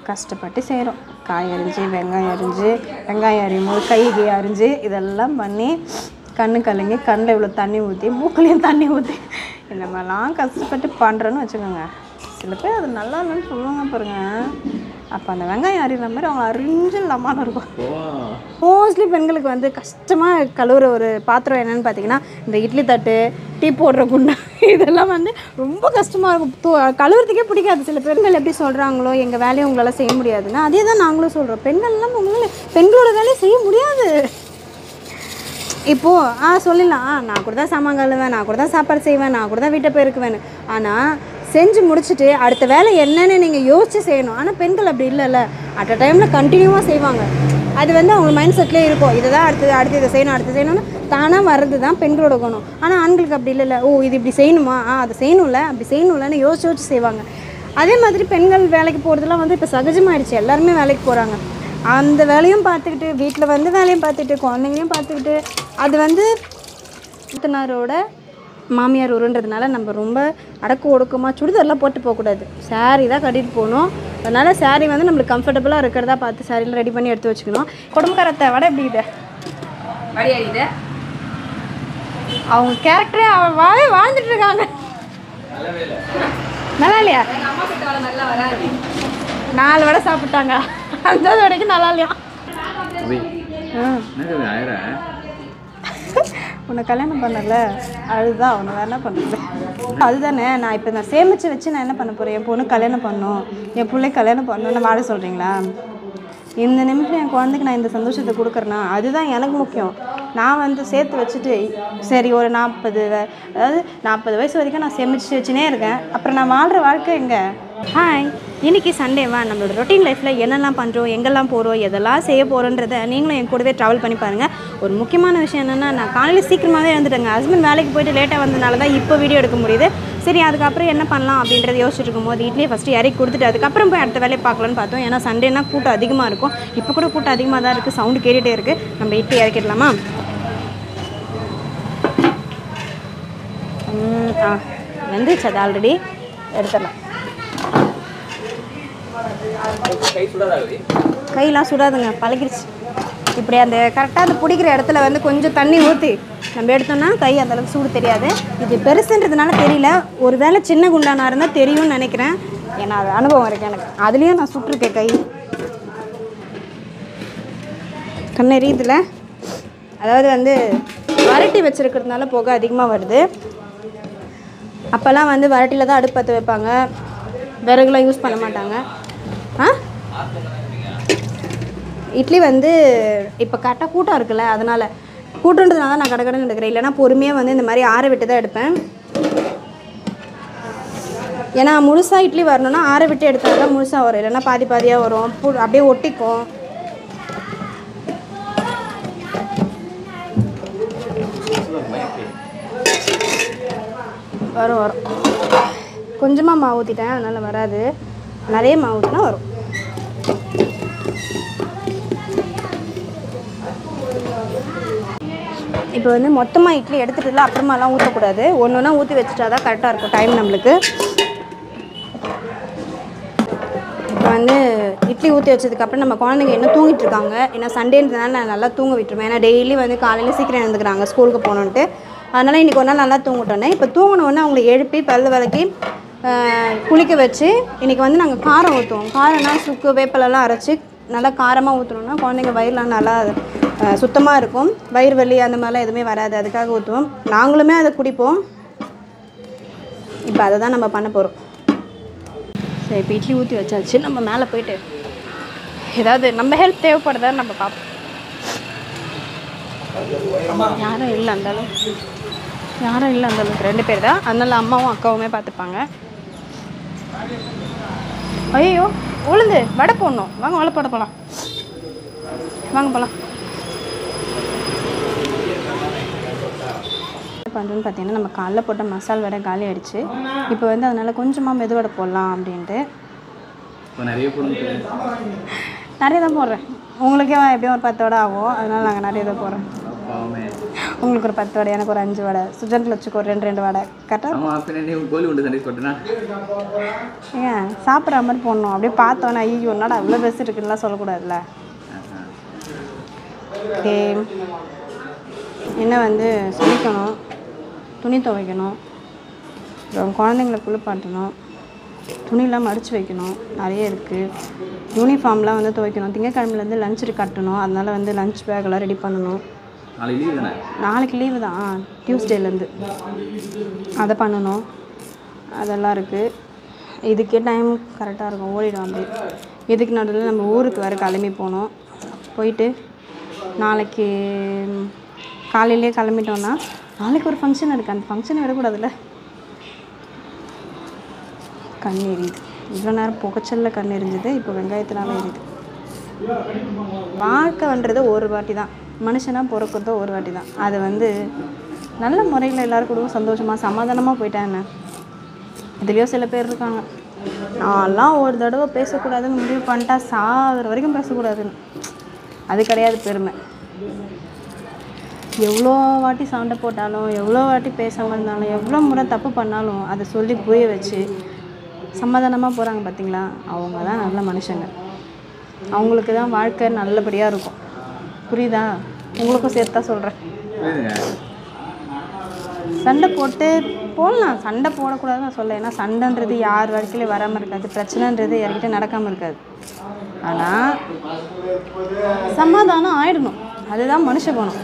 கஷ்டப்பட்டு செய்கிறோம் காய் அரிஞ்சு வெங்காயம் அரிஞ்சு வெங்காயம் அரியும் போது கை கை அரிஞ்சு இதெல்லாம் பண்ணி கண்ணு கலங்கி கண்ணில் இவ்வளோ தண்ணி ஊற்றி மூக்குலேயும் தண்ணி ஊற்றி இந்த மாதிரிலாம் கஷ்டப்பட்டு பண்ணுறோன்னு வச்சுக்கோங்க சில பேர் அது நல்லா இல்லைன்னு சொல்லுவாங்க பாருங்க அப்போ அந்த வெங்காயம் அறிகிற மாதிரி அவங்க அரிஞ்சு இல்லாமல் இருக்கும் மோஸ்ட்லி பெண்களுக்கு வந்து கஷ்டமாக கழுவுற ஒரு பாத்திரம் என்னன்னு பார்த்தீங்கன்னா இந்த இட்லி தட்டு டீ போடுற குண்டா இதெல்லாம் வந்து ரொம்ப கஷ்டமாக இருக்கும் தூ- கழுவுறதுக்கே பிடிக்காது சில பெண்கள் எப்படி சொல்கிறாங்களோ எங்கள் வேலையை உங்களால் செய்ய முடியாதுன்னா அதே தான் நாங்களும் சொல்கிறோம் பெண்கள்லாம் உங்களால் பெண்களோட வேலையை செய்ய முடியாது இப்போது ஆ சொல்லிடலாம் ஆ நான் கூட தான் சாமான் கழுவேன் நான் கூட தான் சாப்பாடு செய்வேன் நான் கூட தான் வீட்டை பெருக்குவேன் ஆனால் செஞ்சு முடிச்சுட்டு அடுத்த வேலை என்னன்னு நீங்கள் யோசிச்சு செய்யணும் ஆனால் பெண்கள் அப்படி இல்லைல்ல அட் அ டைமில் கண்டினியூவாக செய்வாங்க அது வந்து அவங்க மைண்ட் செட்லேயே இருக்கும் இதை தான் அடுத்து அடுத்து இதை செய்யணும் அடுத்து செய்யணும்னு தானாக வர்றது தான் பெண்களோட குணம் ஆனால் ஆண்களுக்கு அப்படி இல்லைல்ல ஓ இது இப்படி செய்யணுமா ஆ அதை செய்யணும்ல அப்படி செய்யணும்லன்னு யோசிச்சு யோசிச்சு செய்வாங்க அதே மாதிரி பெண்கள் வேலைக்கு போகிறதுலாம் வந்து இப்போ சகஜமாயிடுச்சு எல்லாருமே வேலைக்கு போகிறாங்க அந்த வேலையும் பார்த்துக்கிட்டு வீட்டில் வந்து வேலையும் பார்த்துட்டு குழந்தைங்களையும் பார்த்துக்கிட்டு அது வந்து நாத்தனாரோட மாமியார் உருன்றதுனால நம்ம ரொம்ப அடக்கு ஒடுக்கமாக சுடிதார்லாம் போட்டு போகக்கூடாது saree தான் கட்டிட்டு போகணும் அதனால் saree வந்து நம்மளுக்கு கம்ஃபர்டபுளாக இருக்கிறதா பார்த்து சாரியில் ரெடி பண்ணி எடுத்து வச்சுக்கணும் குடும்பக்காரத்தை விட எப்படி இது வழியாடிது அவங்க கேரக்டரே வாழ வாழ்ந்துட்டு இருக்காங்க நல்லா இல்லையா எங்கள் அம்மா கிட்ட அவ்வளோ நல்லா வராது நாலு வடை சாப்பிட்டாங்க அந்த வடைக்கு நல்லா இல்லையா अभी ஆ नहीं कभी आया रहा है உன்னை கல்யாணம் பண்ணல அதுதான் அவனை வேற என்ன பண்ணுறது அதுதானே நான் இப்போ நான் சேமித்து வச்சு நான் என்ன பண்ண போகிறேன் என் பொண்ணு கல்யாணம் பண்ணணும் என் பிள்ளை கல்யாணம் பண்ணணும்னு வாழ சொல்கிறீங்களா இந்த நிமிஷம் என் குழந்தைக்கு நான் இந்த சந்தோஷத்தை கொடுக்குறேன்னா அதுதான் எனக்கு முக்கியம் நான் வந்து சேர்த்து வச்சுட்டு சரி ஒரு நாற்பது அதாவது நாற்பது வயசு வரைக்கும் நான் சேமித்து வச்சுனே இருக்கேன் அப்புறம் நான் வாழ்கிற வாழ்க்கை எங்கே ஹாய் இன்னைக்கு சண்டேவா நம்மளோட ரொட்டீன் லைஃப்பில் என்னெல்லாம் பண்ணுறோம் எங்கெல்லாம் போகிறோம் எதெல்லாம் செய்ய போகிறோன்றத நீங்களும் என் கூடவே ட்ராவல் பண்ணி பாருங்கள் ஒரு முக்கியமான விஷயம் என்னென்னா நான் காலையில் சீக்கிரமாகவே எழுந்துட்டேங்க ஹஸ்பண்ட் வேலைக்கு போயிட்டு லேட்டாக வந்தனால தான் இப்போ வீடியோ எடுக்க முடியுது சரி அதுக்கப்புறம் என்ன பண்ணலாம் அப்படின்றத யோசிச்சுட்டு இருக்கும்போது இட்லியை ஃபஸ்ட்டு இறக்கி கொடுத்துட்டு அதுக்கப்புறம் போய் அடுத்த வேலையை பார்க்கலான்னு பார்த்தோம் ஏன்னா சண்டேனா கூட்டம் அதிகமாக இருக்கும் இப்போ கூட கூட்டம் அதிகமாக தான் இருக்குது சவுண்டு கேட்டுகிட்டே இருக்குது நம்ம இட்லி இறக்கிடலாமா ம், ஆ வெந்துச்சு அது ஆல்ரெடி எடுத்துடலாம் கையெல்லாம் சுடாதுங்க பழகிருச்சு இப்படி அந்த கரெக்டாக அந்த பிடிக்கிற இடத்துல வந்து கொஞ்சம் தண்ணி ஊற்றி நம்ம எடுத்தோம்னா கை அந்த அளவுக்கு சூடு தெரியாது இது பெருசுன்றதுனால தெரியல ஒரு வேளை சின்ன குண்டானா இருந்தால் தெரியும்னு நினைக்கிறேன் ஏன்னா அது அனுபவம் இருக்கு எனக்கு அதுலேயும் நான் சுட்டிருக்கேன் கை கண் எரியுதுல அதாவது வந்து வரட்டி வச்சிருக்கிறதுனால புகை அதிகமாக வருது அப்போல்லாம் வந்து வரட்டியில் தான் அடுப்பு பற்ற வைப்பாங்க விறகுலாம் யூஸ் பண்ண மாட்டாங்க ஆ இட்லி வந்து இப்போ கரெக்டாக கூட்டம் இருக்குல்ல அதனால் கூட்டன்றதுனால தான் நான் கடை கடன் எடுக்கிறேன் இல்லைன்னா பொறுமையாக வந்து இந்த மாதிரி ஆற விட்டு தான் எடுப்பேன் ஏன்னா முழுசாக இட்லி வரணும்னா ஆற விட்டு எடுத்தால் தான் முழுசாக வரும் இல்லைன்னா பாதி பாதியாக வரும் பு- அப்படியே ஒட்டிக்கும் வரும் வரும் கொஞ்சமாக மாவு ஊற்றிட்டேன் அதனால் வராது நிறைய மாவு ஊற்றினா வரும் இப்போ வந்து மொத்தமாக இட்லி எடுத்துட்டுல அப்புறமாலாம் ஊற்றக்கூடாது ஒன்று ஒன்றா ஊற்றி வச்சுட்டா தான் கரெக்டாக இருக்கும் டைம் நம்மளுக்கு இப்போ வந்து இட்லி ஊற்றி வச்சதுக்கப்புறம் நம்ம குழந்தைங்க இன்னும் தூங்கிட்டு இருக்காங்க ஏன்னா சண்டேன்றதுனால நான் நல்லா தூங்க விட்டுருவேன் ஏன்னா டெய்லி வந்து காலையில் சீக்கிரம் எழுந்துக்கிறாங்க ஸ்கூலுக்கு போகணுன்ட்டு அதனால் இன்றைக்கி ஒரு நாள் நல்லா தூங்கிட்டோன்னே இப்போ தூங்கினோடனே அவங்கள எழுப்பி பல்லு விளக்கி ஆஹ், குளிக்க வச்சு இன்றைக்கி வந்து நாங்கள் காரம் ஊற்றுவோம் காரம்னா சுக்கு வேப்பிலெல்லாம் அரைச்சி நல்லா காரமாக ஊற்றணுன்னா குழந்தைங்க வயிறுலாம் நல்லா சுத்தமாக இருக்கும் வயிறு வலி அந்த மாதிரிலாம் எதுவுமே வராது அதுக்காக ஊற்றுவோம் நாங்களுமே அதை குடிப்போம் இப்போ அதை தான் நம்ம பண்ண போகிறோம் சரி இப்போ இட்லி ஊற்றி வச்சாச்சு நம்ம மேலே போயிட்டு ஏதாவது நம்ம ஹெல்ப் தேவைப்படுதா நம்ம பார்ப்போம் யாரும் இல்லை அந்த அளவுக்கு யாரும் இல்லை அந்த அளவுக்கு ரெண்டு பேர் தான் அதனால அம்மாவும் அக்காவுமே பார்த்துப்பாங்க ஐயோ உளுந்து வடை போடணும் வாங்க வடை போட போகலாம் வாங்க போகலாம் பண்ணுறோன்னு பார்த்தீங்கன்னா நம்ம காலைல போட்ட மசால் வடை காலி ஆயிடுச்சு இப்போ வந்து அதனால் கொஞ்சமாக மெது வடை போடலாம் அப்படின்ட்டு இப்போ நிறைய பொருள் நிறைய தான் போடுறேன் உங்களுக்கே எப்படியும் ஒரு பத்து வடை ஆகும் அதனால் நாங்கள் நிறைய தான் போடுறோம் பாவமே உங்களுக்கு ஒரு பத்து வடை எனக்கு ஒரு அஞ்சு வடை சுஜன்டில் வச்சுக்கோ ஒரு ரெண்டு ரெண்டு வடை கரெக்டாக ஆமாம் பின்ன நீ கோழி உண்டு சண்டை போட்டுனா ஏங்க சாப்பிட்ற மாதிரி போடணும் அப்படியே பார்த்தோன்னே ஐயோ என்னடா அவ்வளோ பெருசு இருக்குன்னுலாம் சொல்லக்கூடாதுல்ல ஓகே என்ன வந்து சமைக்கணும் துணி துவைக்கணும் அப்புறம் குழந்தைங்கள குளிப்பாட்டணும் துணிலாம் மடித்து வைக்கணும் நிறைய இருக்குது யூனிஃபார்ம்லாம் வந்து துவைக்கணும் திங்கக்கிழமையிலேருந்து லஞ்ச் கட்டணும் அதனால் வந்து லஞ்ச் பேக்கெல்லாம் ரெடி பண்ணணும் நாளைக்கு லீவ் தானே நாளைக்கு லீவு தான் டியூஸ்டேலேருந்து அதை பண்ணணும் அதெல்லாம் இருக்குது இதுக்கே டைம் கரெக்டாக இருக்கும் ஓடிடும் அப்படியே இதுக்கு நடுவில் நம்ம ஊருக்கு வேறு கிளம்பி போகணும் போயிட்டு நாளைக்கு காலையிலே கிளம்பிட்டோன்னா நாளைக்கு ஒரு ஃபங்க்ஷன் இருக்குது அந்த ஃபங்க்ஷனை விடக்கூடாதுல்ல கண் எரியுது இவ்வளோ நேரம் புகைச்சல்ல கண் எரிஞ்சுது இப்போ வெங்காயத்தினால எரியுது வாழ்க்கைன்றது ஒரு வாட்டி தான் மனுஷனாக பிறக்கிறதோ ஒரு வாட்டி தான் அது வந்து நல்ல முறையில் எல்லாரும் கூடவும் சந்தோஷமாக சமாதானமாக போயிட்டாங்க இதுலேயோ சில பேர் இருக்காங்க நான்லாம் ஒரு தடவை பேசக்கூடாதுன்னு முடிவு பண்ணிட்டா சாகிற வரைக்கும் பேசக்கூடாதுன்னு அது கிடையாது பெருமை எவ்வளோ வாட்டி சண்டை போட்டாலும் எவ்வளோ வாட்டி பேசாமல் இருந்தாலும் எவ்வளோ முறை தப்பு பண்ணாலும் அதை சொல்லி புரிய வச்சு சமாதானமாக போகிறாங்க பார்த்தீங்களா அவங்க தான் நல்ல மனுஷங்க அவங்களுக்கு தான் வாழ்க்கை நல்லபடியாக இருக்கும் புரியுதா உங்களுக்கும் சேர்த்து தான் சொல்கிறேன் புரியுதுங்க சண்டை போட்டு போடலாம் சண்டை போடக்கூடாதுன்னு நான் சொல்ல ஏன்னா சண்டைன்றது யார் வாழ்க்கையில வராமல் இருக்காது பிரச்சனைன்றது யார்கிட்ட நடக்காமல் இருக்காது ஆனால் சமாதானம் ஆயிடணும் அதுதான் மனுஷ குணம்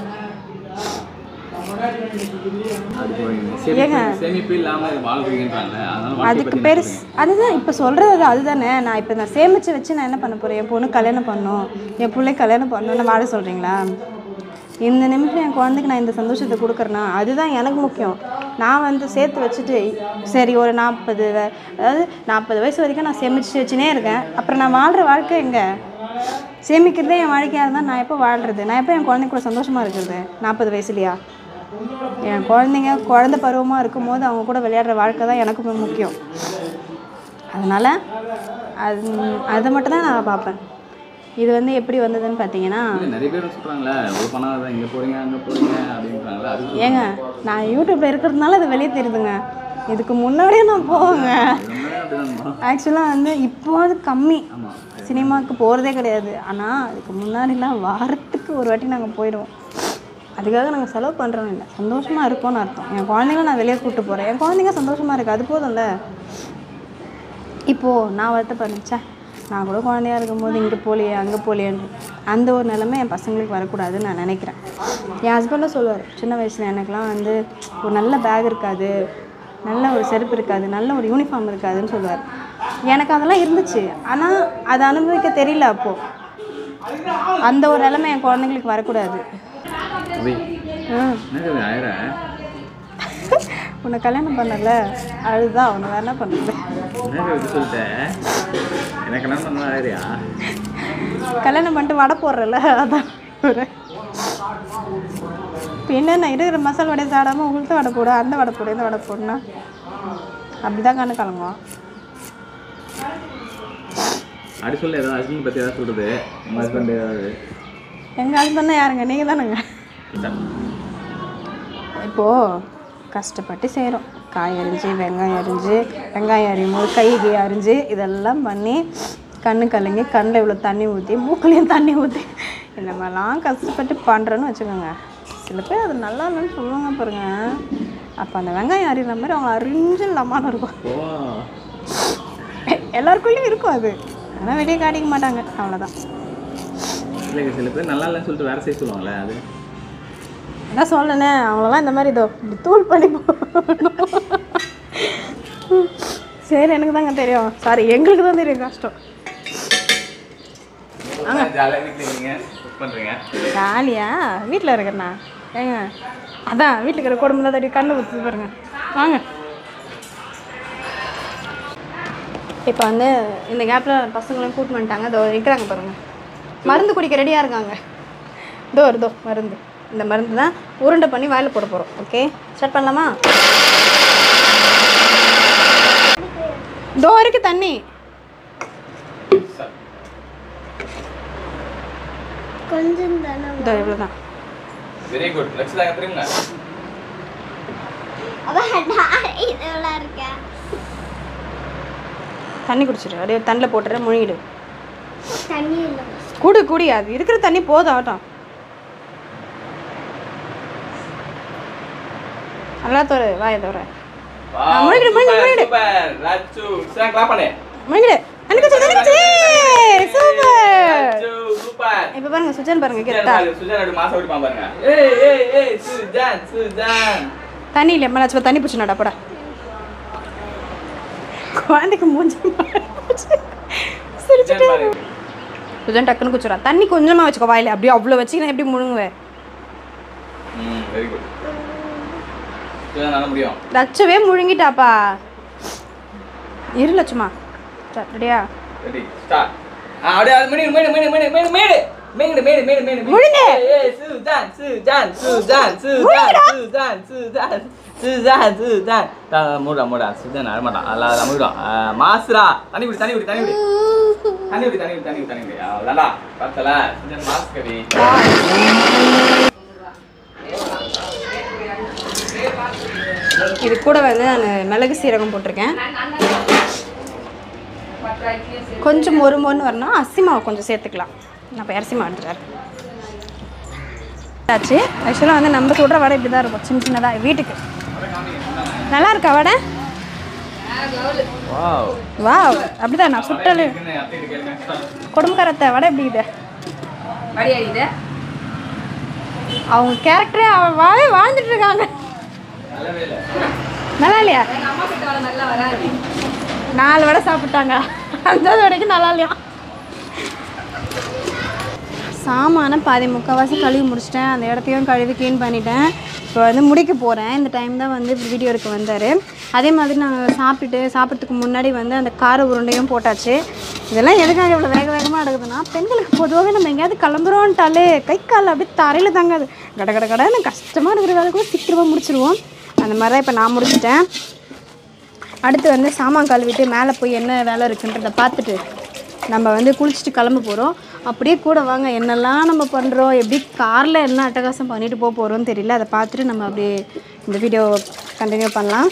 அது போறீங்க ஏங்க? சேமிப்பு சேமிப்பு இல்லாமல் வாழ்றீங்கன்றாங்க அதனால வாழ்க்கை அதுக்கு பத்தி பெருசு அதுதான் இப்போ சொல்கிறது அதுதானே நான் இப்போ நான் சேமித்து வச்சு நான் என்ன பண்ண போகிறேன் என் பொண்ணு கல்யாணம் பண்ணணும் என் பிள்ளை கல்யாணம் பண்ணணும்னு வாழ சொல்கிறீங்களா இந்த நிமிஷம் என் குழந்தைக்கு நான் இந்த சந்தோஷத்தை கொடுக்குறேன்னா அதுதான் எனக்கு முக்கியம் நான் வந்து சேர்த்து வச்சுட்டு சரி ஒரு நாற்பது அதாவது நாற்பது வயசு வரைக்கும் நான் சேமித்து வச்சுனே இருக்கேன் அப்புறம் நான் வாழ்கிற வாழ்க்கை எங்கே சேமிக்கிறதே என் வாழ்க்கையாக இருந்தால் நான் எப்போ வாழ்கிறது நான் எப்போ என் குழந்தைங்க கூட சந்தோஷமாக இருக்கிறது நாற்பது வயசுலையா என் குழந்தைங்க குழந்த பருவமாக இருக்கும்போது அவங்க கூட விளையாடுற வாழ்க்கை தான் எனக்கு ரொம்ப முக்கியம் அதனால் அது அதை மட்டும் தான் நான் பார்ப்பேன் இது வந்து எப்படி வந்ததுன்னு பார்த்தீங்கன்னா இல்ல, நிறைய பேர் சொல்றாங்களே ஒரு பணம் தான் இங்கே போறீங்க அங்கே போறீங்க அப்படின்றாங்களே அது ஏங்க நான் யூடியூப்பில் இருக்கிறதுனால அது வெளியே தெரியுதுங்க இதுக்கு முன்னாடியே நான் போவேங்க ரொம்பவே அப்படிதான் ஆக்சுவலாக வந்து இப்போது கம்மி ஆமாம் சினிமாவுக்கு போகிறதே கிடையாது ஆனால் அதுக்கு முன்னாடிலாம் வாரத்துக்கு ஒரு வாட்டி நாங்கள் போயிடுவோம் அதுக்காக நாங்கள் செலவு பண்ணுறோம் இல்லை சந்தோஷமாக இருக்கோம்னு அர்த்தம் என் குழந்தைங்கள நான் வெளியே கூப்பிட்டு போகிறேன் என் குழந்தைங்க சந்தோஷமாக இருக்குது அது போதும்ல இப்போது நான் வருத்தப்படுச்சேன் நான் கூட குழந்தையா இருக்கும்போது இங்கே போலியே அங்கே போலியேன்னு அந்த ஒரு நிலைமை என் பசங்களுக்கு வரக்கூடாதுன்னு நான் நினைக்கிறேன் என் ஹஸ்பண்டும் சொல்லுவார் சின்ன வயசில் எனக்குலாம் வந்து ஒரு நல்ல பேக் இருக்காது நல்ல ஒரு செருப்பு இருக்காது நல்ல ஒரு யூனிஃபார்ம் இருக்காதுன்னு சொல்லுவார் எனக்கு அதெல்லாம் இருந்துச்சு ஆனால் அதை அனுபவிக்க தெரியல அப்போது அந்த ஒரு நிலைமை என் குழந்தைங்களுக்கு வரக்கூடாது அபி ம் என்னது அது ஆயிரம் உன்னை கல்யாணம் பண்ணல அதுதான் அவனை வேற என்ன பண்ணுறது என்னது இது சொல்லிட்டேன் எனக்கு என்ன பண்ண ஆயிரியா கல்யாணம் பண்ணிட்டு வடை போடுறல அதான் ஒரு பின்ன நான் இருக்கிற மசாலா வடையை சாடாமல் உளுத்த வடை போடு அந்த வடை போடு இந்த வடை போடுனா அப்படி தான் கண்ணு கலங்குவான் அப்படி சொல்லு ஏதாவது ஹஸ்பண்ட் பற்றி ஏதாவது சொல்கிறது உங்கள் ஹஸ்பண்ட் ஏதாவது எங்கள் ஹஸ்பண்ட் யாருங்க நீங்கள் தானேங்க இப்போது கஷ்டப்பட்டு செய்கிறோம் காய் அரிஞ்சு வெங்காயம் அரிஞ்சு வெங்காயம் அரியும் போது கைக்கு அரிஞ்சு இதெல்லாம் பண்ணி கண்ணு கலங்கி கண்ணில் இவ்வளோ தண்ணி ஊற்றி மூக்குலேயும் தண்ணி ஊற்றி இந்த மாதிரிலாம் கஷ்டப்பட்டு பண்ணுறேன்னு வச்சுக்கோங்க சில பேர் அது நல்லா இல்லைன்னு சொல்லுவாங்க பாருங்க அப்போ அந்த வெங்காயம் அறிகிற மாதிரி அவங்க அரிஞ்சு இல்லாமல் இருக்கும் ஓ எல்லாருக்குள்ளேயும் இருக்கும் அது ஆனால் வெளியே காட்டிக்க மாட்டாங்க அவ்வளோதான் இல்லைங்க சில பேர் நல்லா இல்லைன்னு சொல்லிட்டு வேறு செய்ய சொல்லுவாங்களே அது அதான் சொல்லணே அவங்களெல்லாம் இந்த மாதிரி இதோ இப்படி தூள் பண்ணி போடணும் சரி எனக்கு தாங்க தெரியும் சாரி எங்களுக்கு தான் தெரியும் கஷ்டம் ஜாலியாக வீட்டில் இருக்கீங்க குக் பண்ணுறீங்க ஜாலியா வீட்டில் இருக்கிறண்ணா ஏங்க அதான் வீட்டில் இருக்கிற குடும்பம் தான் தட்டி கண்ணு ஊற்றி பாருங்க வாங்க இப்போ வந்து இந்த கேப்பில் பசங்களும் கூட்டு வந்துட்டாங்க இதோ இருக்கிறாங்க பாருங்க மருந்து குடிக்க ரெடியாக இருக்காங்க இதோ வருதோ மருந்து இந்த மருந்து தான் உருண்டை பண்ணி வாயில் போட போகிறோம் ஓகே ஸ்டார்ட் பண்ணலாமா இதோ இருக்கு தண்ணி கொஞ்சம் தானே இதோ இவ்வளோ தான் வெரி குட் லட்சதாக திரும்புங்க இதெல்லாம் இருக்கா தண்ணி குடிச்சிடு அப்படியே தண்ணியில் போட்டுற முழுங்கிடு தண்ணி இல்லை குடு குடி அது இருக்கிற தண்ணி போதும் ஆட்டம் நல்லா தோறு வாய தோற Wow, முழுங்கிடு, முழுங்கிடு, super, முழுங்கிடு. super. லட்சு சரி கிளாப் பண்ணு முழுங்கிடு தண்ணி குடிச்சு தண்ணி குடிச்சு சூப்பர் லட்சு சூப்பர் இப்போ பாருங்க சுஜன் பாருங்க சுஜான் கரெக்டா பாரு, சுஜான் அப்படி மாசம் ஓடிப்பான் பாருங்க ஏய் ஏய் ஏய் சுஜான் சுஜான் தண்ணி இல்லை மேலே சும்மா தண்ணி பிடிச்சி நடப்படா குழந்தைக்கு மூஞ்சி சிரிச்சுட்டே சுஜான் பாரு சுஜன் டக்குன்னு குச்சிடா தண்ணி கொஞ்சமாக வச்சுக்கோ வாயில அப்படியே அவ்வளோ வச்சுக்கினா எப்படி முழுங்குவேன் ம் வெரி குட் சுஜான் நல்ல முடியும் லட்சவே முழுங்கிட்டாப்பா இரு லட்சுமா ரெடியா ரெடி ஸ்டார்ட் ஆ அப்படியே அது மேடு மேடு மேடு மேடு மேடு மேடு மேடு மேடு மேடு மேடு முழுங்கு. ஏய் சுஜான் சுஜான் சுஜான் சுஜான் சுஜான் சுஜான் சுஜான் சுஜான் தா மூடா மூடா சுஜான் அழ மாட்டான் அல்ல அல்ல மூடான் மாசுரா தண்ணி குடி தண்ணி குடி தண்ணி குடி தண்ணி குடி தண்ணி குடி தண்ணி குடி தண்ணி குடி அவ்வளோடா பார்த்தல சுஜான் மாஸ் கடி இது கூட வந்து நான் மிளகு சீரகம் போட்டிருக்கேன் கொஞ்சம் மொறு மொறுன்னு வரணும் அரிசி மாவு கொஞ்சம் சேர்த்துக்கலாம் நான் இப்போ அரிசி மாவு எடுத்துக்கிறேன் ஆச்சு ஆக்சுவலாக வந்து நம்ம சுடுற வடை இப்படி தான் இருக்கும் சின்ன சின்னதாக வீட்டுக்கு நல்லா இருக்கா வடை வாவ் வா அப்படிதான் நான் சுட்டல் குடும்பக்காரத்தை வடை எப்படி இது வடி அடிக்குது அவங்க கேரக்டரே வாவே வாழ்ந்துட்டு இருக்காங்க நல்லவே இல்லை நல்லா இல்லையா எங்க அம்மா கிட்ட வர நல்லா வராது நாலு வடை சாப்பிட்டாங்க அஞ்சாவது வடைக்கு நல்லா இல்லையா சாமான பாதி முக்கால்வாசி கழுவி முடிச்சிட்டேன் அந்த இடத்தையும் கழுவி க்ளீன் பண்ணிட்டேன் இப்போ வந்து முடிக்க போகிறேன் இந்த டைம் தான் வந்து வீடியோ எடுக்க வந்தார் அதே மாதிரி நாங்கள் சாப்பிட்டுட்டு சாப்பிட்றதுக்கு முன்னாடி வந்து அந்த கார உருண்டையும் போட்டாச்சு இதெல்லாம் எதுக்காக இவ்வளோ வேக வேகமாக எடுக்குதுன்னா பெண்களுக்கு பொதுவாகவே நம்ம எங்கேயாவது கிளம்புறோன்ட்டாலே கை கால் அப்படியே தரையில் தங்காது கட கட கடன்னு கஷ்டமாக இருக்கிற வேலை கூட சீக்கிரமாக முடிச்சிருவோம் அந்த மாதிரி தான் இப்போ நான் முடிச்சிட்டேன் அடுத்து வந்து சாமான் கழுவிட்டு மேலே போய் என்ன வேலை இருக்குன்றதை பார்த்துட்டு நம்ம வந்து குளிச்சுட்டு கிளம்ப போகிறோம் அப்படியே கூட வாங்க என்னெல்லாம் நம்ம பண்ணுறோம் எப்படி காரில் என்ன அட்டகாசம் பண்ணிட்டு போக போகிறோம்னு தெரியல அதை பார்த்துட்டு நம்ம அப்படியே இந்த வீடியோ கண்டினியூ பண்ணலாம்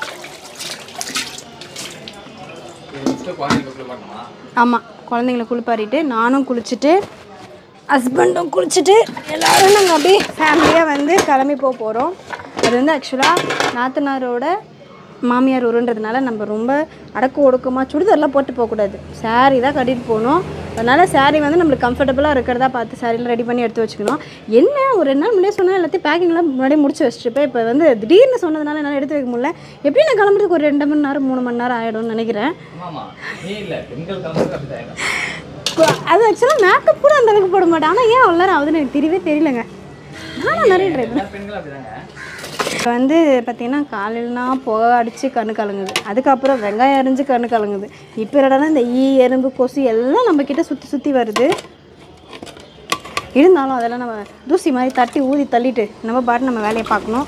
குழந்தைங்க பண்ணணுமா ஆமாம் குழந்தைங்கள குளிப்பாரிட்டு நானும் குளிச்சுட்டு ஹஸ்பண்டும் குளிச்சுட்டு எல்லோரும் நாங்கள் அப்படியே ஃபேமிலியாக வந்து கிளம்பி போக போகிறோம் அது வந்து ஆக்சுவலாக நாத்தனாரோட மாமியார் உருன்றதுனால நம்ம ரொம்ப அடக்கு ஒடுக்கமாக சுடிதார்லாம் போட்டு போகக்கூடாது saree தான் கட்டிட்டு போகணும் அதனால் saree வந்து நம்மளுக்கு கம்ஃபர்டபுளாக இருக்கிறதா பார்த்து சாரீலாம் ரெடி பண்ணி எடுத்து வச்சுக்கணும் என்ன ஒரு ரெண்டு நாள் முன்னாடியே சொன்னால் எல்லாத்தையும் பேக்கிங்லாம் முன்னாடியே முடிச்சு வச்சுட்டு இப்போ வந்து திடீர்னு சொன்னதுனால என்னால் எடுத்து வைக்க முடியல எப்படி நான் கிளம்புறதுக்கு ஒரு ரெண்டு மணி நேரம் மூணு மணி நேரம் ஆகிடும்னு நினைக்கிறேன் ஆமாமா நீ இல்ல பெண்கள் கலந்து அப்படிதான் இப்போ அது ஆக்சுவலாக மேக்கப் கூட அந்த அளவுக்கு போட மாட்டேன் ஆனால் ஏன் அவ்வளோ நேரம் ஆகுதுன்னு எனக்கு தெரியவே தெரியலங்க நானும் நிறைய ட்ரை எல்லா பெண்கள் அப்படிதாங்க இப்போ வந்து பார்த்தீங்கன்னா காலையிலனா புகை அடித்து கண்ணு கலங்குது அதுக்கப்புறம் வெங்காயம் அரிஞ்சு கண்ணு கலங்குது இப்போ என்னடா இந்த ஈ எறும்பு கொசு எல்லாம் நம்ம கிட்ட சுற்றி சுற்றி வருது இருந்தாலும் அதெல்லாம் நம்ம தூசி மாதிரி தட்டி ஊதி தள்ளிட்டு நம்ம பாட்டு நம்ம வேலையை பார்க்கணும்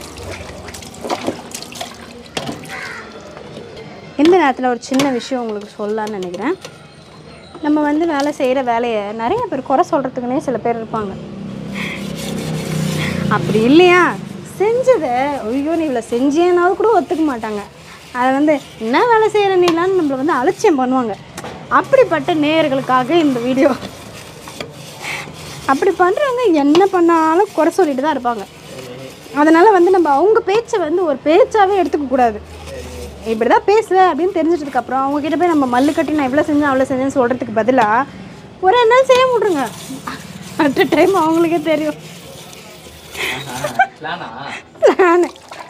இந்த நேரத்தில் ஒரு சின்ன விஷயம் உங்களுக்கு சொல்லலான்னு நினைக்கிறேன் நம்ம வந்து வேலை செய்கிற வேலையை நிறைய பேர் குறை சொல்கிறதுக்குனே சில பேர் இருப்பாங்க அப்படி இல்லையா செஞ்சதை ஐயோ நீ இவ்வளோ செஞ்சேனாவது கூட ஒத்துக்க மாட்டாங்க அதை வந்து என்ன வேலை செய்கிற நீலான்னு நம்மளை வந்து அலட்சியம் பண்ணுவாங்க அப்படிப்பட்ட நேயர்களுக்காக இந்த வீடியோ அப்படி பண்ணுறவங்க என்ன பண்ணாலும் குறை சொல்லிட்டு தான் இருப்பாங்க அதனால் வந்து நம்ம அவங்க பேச்சை வந்து ஒரு பேச்சாவே எடுத்துக்க கூடாது இப்படி தான் பேசுவேன் அப்படின்னு தெரிஞ்சிட்டதுக்கப்புறம் அவங்கக்கிட்ட போய் நம்ம மல்லு கட்டி நான் இவ்வளோ செஞ்சேன் அவ்வளோ செஞ்சேன்னு சொல்கிறதுக்கு பதிலாக ஒரு ரெண்டு நாள் செய்ய விட்ருங்க அட் டைம் அவங்களுக்கே தெரியும் பிளானா நானு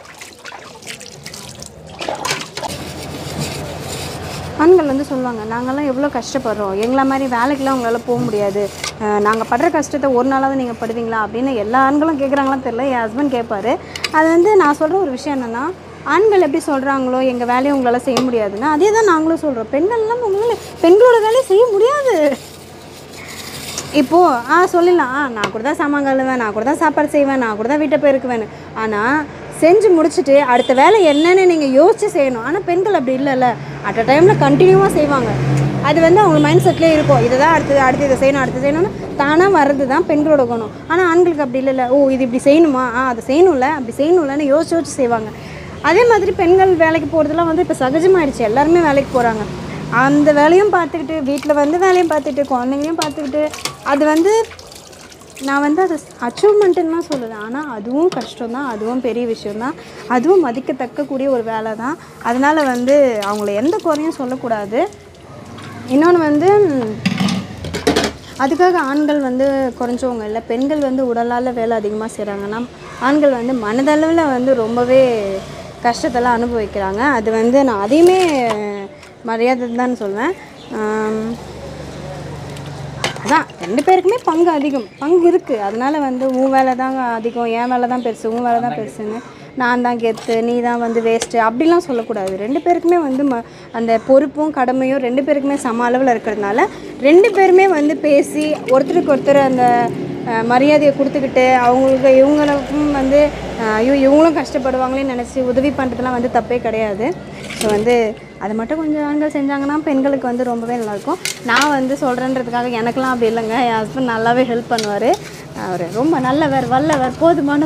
ஆண்கள் வந்து சொல்லுவாங்க நாங்கள்லாம் எவ்வளோ கஷ்டப்படுறோம் எங்களை மாதிரி வேலைக்கெல்லாம் உங்களால் போக முடியாது நாங்கள் படுற கஷ்டத்தை ஒரு நாளாவது நீங்கள் படுவீங்களா அப்படின்னு எல்லா ஆண்களும் கேட்குறாங்களான்னு தெரியல என் ஹஸ்பண்ட் கேட்பாரு அது வந்து நான் சொல்கிற ஒரு விஷயம் என்னென்னா ஆண்கள் எப்படி சொல்கிறாங்களோ எங்கள் வேலையை உங்களால் செய்ய முடியாதுன்னா அதே தான் நாங்களும் சொல்கிறோம் பெண்கள்லாம் உங்களால் பெண்களோட வேலையை செய்ய முடியாது இப்போது ஆ சொல்லிடலாம் ஆ நான் கூட தான் சாமான் கழுவேன் நான் கூட தான் சாப்பாடு செய்வேன் நான் கூட தான் வீட்டை போயிருக்குவேன் ஆனால் செஞ்சு முடிச்சுட்டு அடுத்த வேலை என்னன்னு நீங்கள் யோசிச்சு செய்யணும் ஆனால் பெண்கள் அப்படி இல்லைல்ல அட் அ டைமில் கண்டினியூவாக செய்வாங்க அது வந்து அவங்க மைண்ட் செட்லேயே இருக்கும் இதை தான் அடுத்து அடுத்து இதை செய்யணும் அடுத்து செய்யணும்னு தானாக வர்றது தான் பெண்களோட குணம் ஆனால் ஆண்களுக்கு அப்படி இல்லைல்ல ஓ இது இப்படி செய்யணுமா ஆ அதை செய்யணும்ல அப்படி செய்யணும்லன்னு யோசிச்சு யோசிச்சு செய்வாங்க அதே மாதிரி பெண்கள் வேலைக்கு போகிறதுலாம் வந்து இப்போ சகஜமாயிடுச்சு எல்லாருமே வேலைக்கு போகிறாங்க அந்த வேலையும் பார்த்துக்கிட்டு வீட்டில் வந்து வேலையும் பார்த்துட்டு குழந்தைங்களையும் பார்த்துக்கிட்டு அது வந்து நான் வந்து அது அச்சீவ்மெண்ட்டுன்னு தான் சொல்லுவேன் ஆனால் அதுவும் கஷ்டம் தான் அதுவும் பெரிய விஷயம்தான் அதுவும் மதிக்கத்தக்கக்கூடிய ஒரு வேலை தான் அதனால் வந்து அவங்கள எந்த குறையும் சொல்லக்கூடாது இன்னொன்று வந்து ம், அதுக்காக ஆண்கள் வந்து குறைஞ்சவங்க இல்லை பெண்கள் வந்து உடலால் வேலை அதிகமாக செய்கிறாங்கன்னா ஆண்கள் வந்து மனதளவில் வந்து ரொம்பவே கஷ்டத்தெல்லாம் அனுபவிக்கிறாங்க அது வந்து நான் அதையுமே மரியாதை தான் சொல்வேன் ஆம், அதான் ரெண்டு பேருக்குமே பங்கு அதிகம் பங்கு இருக்குது அதனால வந்து உன் வேலை தாங்க அதிகம் என் வேலை தான் பெருசு உன் வேலை தான் பெருசுன்னு நான் தான் கெத்து நீ தான் வந்து வேஸ்ட்டு அப்படிலாம் சொல்லக்கூடாது ரெண்டு பேருக்குமே வந்து ம அந்த பொறுப்பும் கடமையும் ரெண்டு பேருக்குமே சம அளவில் இருக்கிறதுனால ரெண்டு பேருமே வந்து பேசி ஒருத்தருக்கு ஒருத்தர் அந்த அஹ், மரியாதையை கொடுத்துக்கிட்டு அவங்களுக்கு இவங்களுக்கும் வந்து அஹ், ஐயோ இவங்களும் கஷ்டப்படுவாங்களேன்னு நினச்சி உதவி பண்ணுறதுலாம் வந்து தப்பே கிடையாது ஸோ வந்து அது மட்டும் கொஞ்சம் ஆண்கள் செஞ்சாங்கன்னா பெண்களுக்கு வந்து ரொம்பவே நல்லாயிருக்கும் நான் வந்து சொல்கிறேன்றதுக்காக எனக்கெல்லாம் அப்படி இல்லைங்க என் ஹஸ்பண்ட் நல்லாவே ஹெல்ப் பண்ணுவார் அவர் ரொம்ப நல்லவர் வல்லவர் போதுமான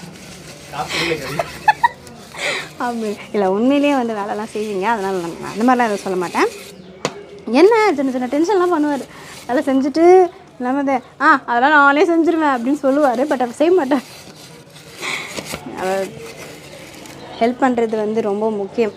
அப்படி இல்லை உண்மையிலேயே வந்து வேலைலாம் செய்வீங்க அதனால் நான் அந்த மாதிரிலாம் எதுவும் சொல்ல மாட்டேன் என்ன சின்ன சின்ன டென்ஷன்லாம் பண்ணுவார் வேலை செஞ்சுட்டு இல்லாமல் இது, ஆ அதெல்லாம் நானே செஞ்சுருவேன் அப்படின்னு சொல்லுவார் பட் அவர் செய்ய மாட்டார் அவர் ஹெல்ப் பண்ணுறது வந்து ரொம்ப முக்கியம்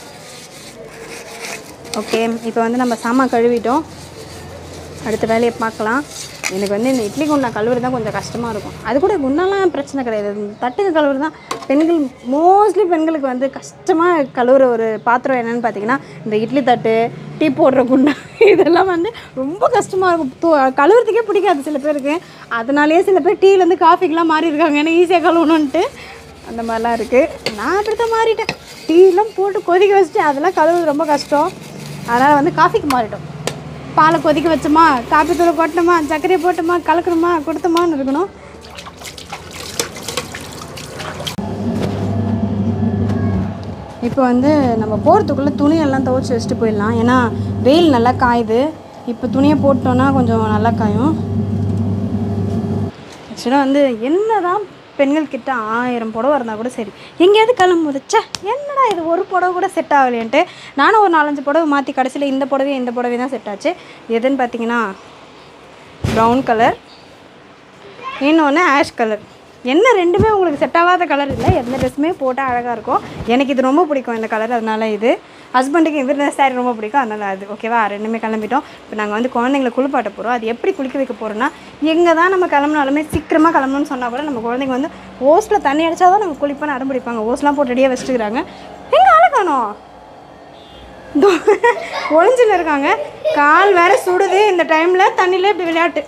ஓகே இப்போ வந்து நம்ம சாமான் கழுவிட்டோம் அடுத்த வேலையை பார்க்கலாம் எனக்கு வந்து இந்த இட்லி குண்டா கழுவுறது தான் கொஞ்சம் கஷ்டமாக இருக்கும் அது கூட குண்டாலாம் பிரச்சனை கிடையாது இந்த தட்டுக்கு கழுவுறது தான் பெண்கள் மோஸ்ட்லி பெண்களுக்கு வந்து கஷ்டமாக கழுவுற ஒரு பாத்திரம் என்னன்னு பார்த்தீங்கன்னா இந்த இட்லி தட்டு டீ போடுற குண்டா இதெல்லாம் வந்து ரொம்ப கஷ்டமாக இருக்கும் தூ கழுவுறதுக்கே பிடிக்காது சில பேருக்கு அதனாலேயே சில பேர் டீலேருந்து காஃபிக்கெலாம் மாறி இருக்காங்க ஏன்னா ஈஸியாக கழுவணுன்ட்டு அந்த மாதிரிலாம் இருக்குது நான் அப்படி தான் மாறிட்டேன் டீலாம் போட்டு கொதிக்க வச்சுட்டு அதெல்லாம் கழுவுறது ரொம்ப கஷ்டம் அதனால் வந்து காஃபிக்கு மாறிட்டோம் பாலை கொதிக்க வச்சோமா காப்பி தூளை கொட்டணுமா சர்க்கரையை போட்டோமா கலக்கணுமா கொடுத்தோமான்னு இருக்கணும் இப்போ வந்து நம்ம போகிறதுக்குள்ளே துணியெல்லாம் துவைச்சி வச்சுட்டு போயிடலாம் ஏன்னா வெயில் நல்லா காயுது இப்போ துணியை போட்டோன்னா கொஞ்சம் நல்லா காயும் ஆக்சுவலாக வந்து என்னதான் பெண்கள் கிட்ட ஆயிரம் புடவை இருந்தால் கூட சரி எங்கேயாவது கிளம்பும்போது ச்சே என்னடா இது ஒரு புடவை கூட செட் ஆகலையன்ட்டு நானும் ஒரு நாலஞ்சு புடவை மாற்றி கடைசியில் இந்த புடவை இந்த புடவை தான் செட் ஆச்சு எதுன்னு பார்த்தீங்கன்னா ப்ரௌன் கலர் இன்னொன்று ஆஷ் கலர் என்ன ரெண்டுமே உங்களுக்கு செட் ஆகாத கலர் இல்லை எந்த ட்ரெஸ்ஸுமே போட்டால் அழகாக இருக்கும் எனக்கு இது ரொம்ப பிடிக்கும் இந்த கலர் அதனால இது ஹஸ்பண்டுக்கு இந்த சாரி ரொம்ப பிடிக்கும் அதனால அது ஓகேவா ரெண்டுமே கிளம்பிட்டோம் இப்போ நாங்கள் வந்து குழந்தைங்களை குளிப்பாட்ட போகிறோம் அது எப்படி குளிக்க வைக்க போகிறோன்னா எங்கே தான் நம்ம கிளம்புனாலுமே சீக்கிரமாக கிளம்பணும்னு சொன்னால் கூட நம்ம குழந்தைங்க வந்து ஓஸில் தண்ணி அடிச்சா தான் நம்ம குளிப்பான்னு அடம் பிடிப்பாங்க ஓஸ்லாம் போட்டு ரெடியாக வச்சுட்டுக்கிறாங்க எங்கே ஆளை காணோம் இதோ ஒளிஞ்சுன்னு இருக்காங்க கால் வேற சுடுது இந்த டைமில் தண்ணியில இப்படி விளையாட்டு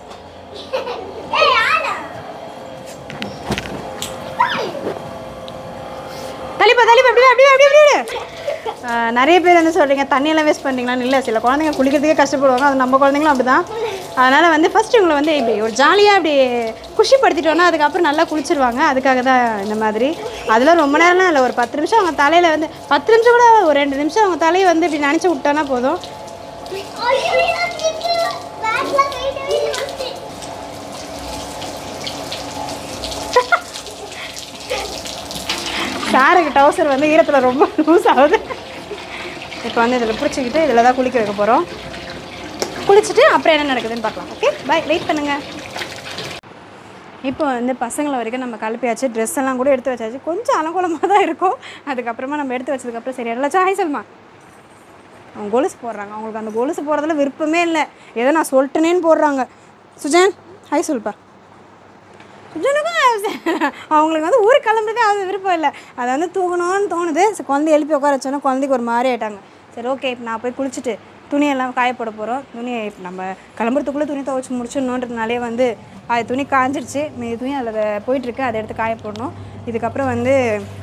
தள்ளிப்பா தள்ளிப்பா அப்படியே அப்படியே அப்படியே அப்படியே ஆஹ் நிறைய பேர் வந்து சொல்கிறீங்க தண்ணியெல்லாம் வேஸ்ட் பண்ணுறீங்களான்னு இல்லை சில குழந்தைங்க குளிக்கிறதுக்கே கஷ்டப்படுவாங்க அது நம்ம குழந்தைங்களும் அப்படி தான் அதனால் வந்து ஃபஸ்ட்டு இவங்களை வந்து இப்படி ஒரு ஜாலியாக அப்படி குஷிப்படுத்திட்டோன்னா அதுக்கப்புறம் நல்லா குளிச்சிருவாங்க அதுக்காக தான் இந்த மாதிரி அதெல்லாம் ரொம்ப நேரம்லாம் இல்லை ஒரு பத்து நிமிஷம் அவங்க தலையில் வந்து பத்து நிமிஷம் கூட ஒரு ரெண்டு நிமிஷம் அவங்க தலையை வந்து இப்படி நினச்சி விட்டோன்னா போதும் சாருக்கு டவுசர் வந்து ஈரத்தில் ரொம்ப லூஸ் ஆகுது இப்போ வந்து இதில் பிடிச்சிக்கிட்டு இதில் தான் குளிக்க வைக்க போகிறோம் குளிச்சுட்டு அப்புறம் என்ன நடக்குதுன்னு பார்க்கலாம் ஓகே பை வெயிட் பண்ணுங்கள் இப்போ வந்து பசங்களை வரைக்கும் நம்ம கலப்பியாச்சு ட்ரெஸ் எல்லாம் கூட எடுத்து வச்சாச்சு கொஞ்சம் அலங்கோலமாக தான் இருக்கும் அதுக்கப்புறமா நம்ம எடுத்து வச்சதுக்கப்புறம் சரி எல்லாம் ஹாய் சொல்மா அவங்க கொலுசு போடுறாங்க அவங்களுக்கு அந்த கொலுசு போடுறதுல விருப்பமே இல்லை ஏதோ நான் சொல்லிட்டேனேன்னு போடுறாங்க சுஜன் ஹாய் சொல்ப்பா சுஜனுக்கும் அவங்களுக்கு வந்து ஊருக்கு கிளம்புறதே அது விருப்பம் இல்லை அதை வந்து தூங்கணும்னு தோணுது சரி, குழந்தைய எழுப்பி உட்கார வச்சோன்னா குழந்தைக்கு ஒரு மாதிரி ஆயிட்டாங்க சரி ஓகே இப்போ நான் போய் குளிச்சுட்டு துணியெல்லாம் காய போட போகிறோம் துணியை இப்போ நம்ம கிளம்புறதுக்குள்ளே துணி துவைச்சி முடிச்சிடணுன்றதுனாலே வந்து அது துணி காஞ்சிருச்சு மீதி துணி அதில் போயிட்டுருக்கு அதை எடுத்து காய போடணும் இதுக்கப்புறம் வந்து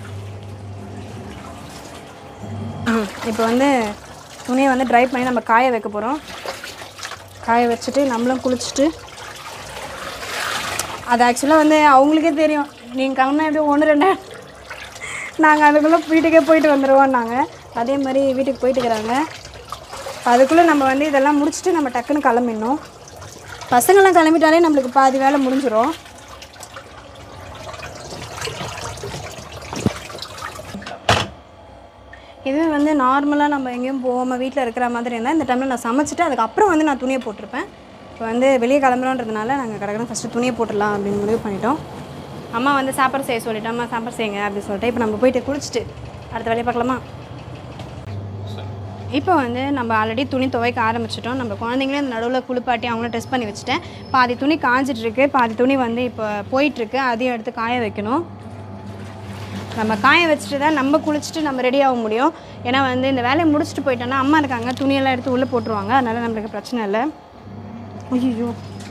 இப்போ வந்து துணியை வந்து ட்ரை பண்ணி நம்ம காய வைக்க போகிறோம் காய வச்சுட்டு நம்மளும் குளிச்சுட்டு அது ஆக்சுவலாக வந்து அவங்களுக்கே தெரியும் நீங்கள் கிளம்புனா எப்படி ஒன்று ரெண்டு நாங்கள் அதுக்குள்ளே வீட்டுக்கே போயிட்டு வந்துடுவோம் நாங்கள் அதே மாதிரி வீட்டுக்கு போயிட்டு இருக்கிறாங்க அதுக்குள்ளே நம்ம வந்து இதெல்லாம் முடிச்சுட்டு நம்ம டக்குன்னு கிளம்பிடணும் பசங்கள்லாம் கிளம்பிட்டாலே நம்மளுக்கு பாதி வேலை முடிஞ்சிடும் இதுவே வந்து நார்மலாக நம்ம எங்கேயும் போகாமல் வீட்டில் இருக்கிற மாதிரி இருந்தால் இந்த டைமில் நான் சமைச்சிட்டு அதுக்கப்புறம் வந்து நான் துணியை போட்டிருப்பேன் இப்போ வந்து வெளியே கிளம்புறோன்றதுனால நாங்கள் கடற்கரை ஃபஸ்ட்டு துணியை போட்டுடலாம் அப்படின்னு முடிவு பண்ணிட்டோம் அம்மா வந்து சாப்பாடு செய்ய சொல்லிட்டோம் அம்மா சாப்பாடு செய்யுங்க அப்படின்னு சொல்லிட்டு இப்போ நம்ம போயிட்டு குளிச்சுட்டு அடுத்த வேலையை பார்க்கலாமா இப்போ வந்து நம்ம ஆல்ரெடி துணி துவைக்க ஆரம்பிச்சிட்டோம் நம்ம குழந்தைங்களே அந்த நடுவில் குளிப்பாட்டி அவங்கள டெஸ்ட் பண்ணி வச்சுட்டேன் பாதி துணி காஞ்சிட்டு இருக்கு பாதி துணி வந்து இப்போ போயிட்டுருக்கு அதையும் எடுத்து காய வைக்கணும் நம்ம காய வச்சுட்டு தான் நம்ம குளிச்சுட்டு நம்ம ரெடி ஆக முடியும் ஏன்னா வந்து இந்த வேலையை முடிச்சுட்டு போயிட்டோன்னா அம்மா இருக்காங்க துணியெல்லாம் எடுத்து உள்ளே போட்டுருவாங்க அதனால் நம்மளுக்கு பிரச்சனை இல்லை ஐயோ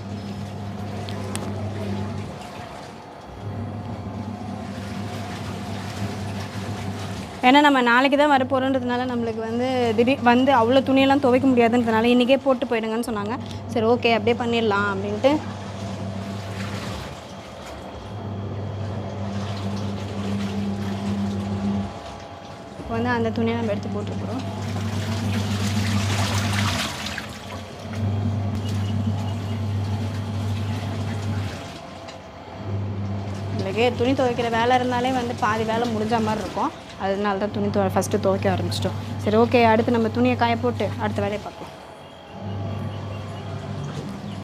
ஏன்னா நம்ம நாளைக்கு தான் வர போகிறோன்றதுனால நம்மளுக்கு வந்து திடீர் வந்து அவ்வளோ துணியெல்லாம் துவைக்க முடியாதுன்றதுனால இன்றைக்கே போட்டு போயிடுங்கன்னு சொன்னாங்க சரி ஓகே அப்படியே பண்ணிடலாம் அப்படின்ட்டு இப்போ வந்து அந்த துணியை நம்ம எடுத்து போட்டுருக்குறோம் உங்களுக்கு துணி துவைக்கிற வேலை இருந்தாலே வந்து பாதி வேலை முடிஞ்ச மாதிரி இருக்கும் அதனால தான் துணி துவ ஃபஸ்ட்டு துவைக்க ஆரம்பிச்சிட்டோம் சரி ஓகே அடுத்து நம்ம துணியை காய போட்டு அடுத்த வேலையை பார்க்கலாம்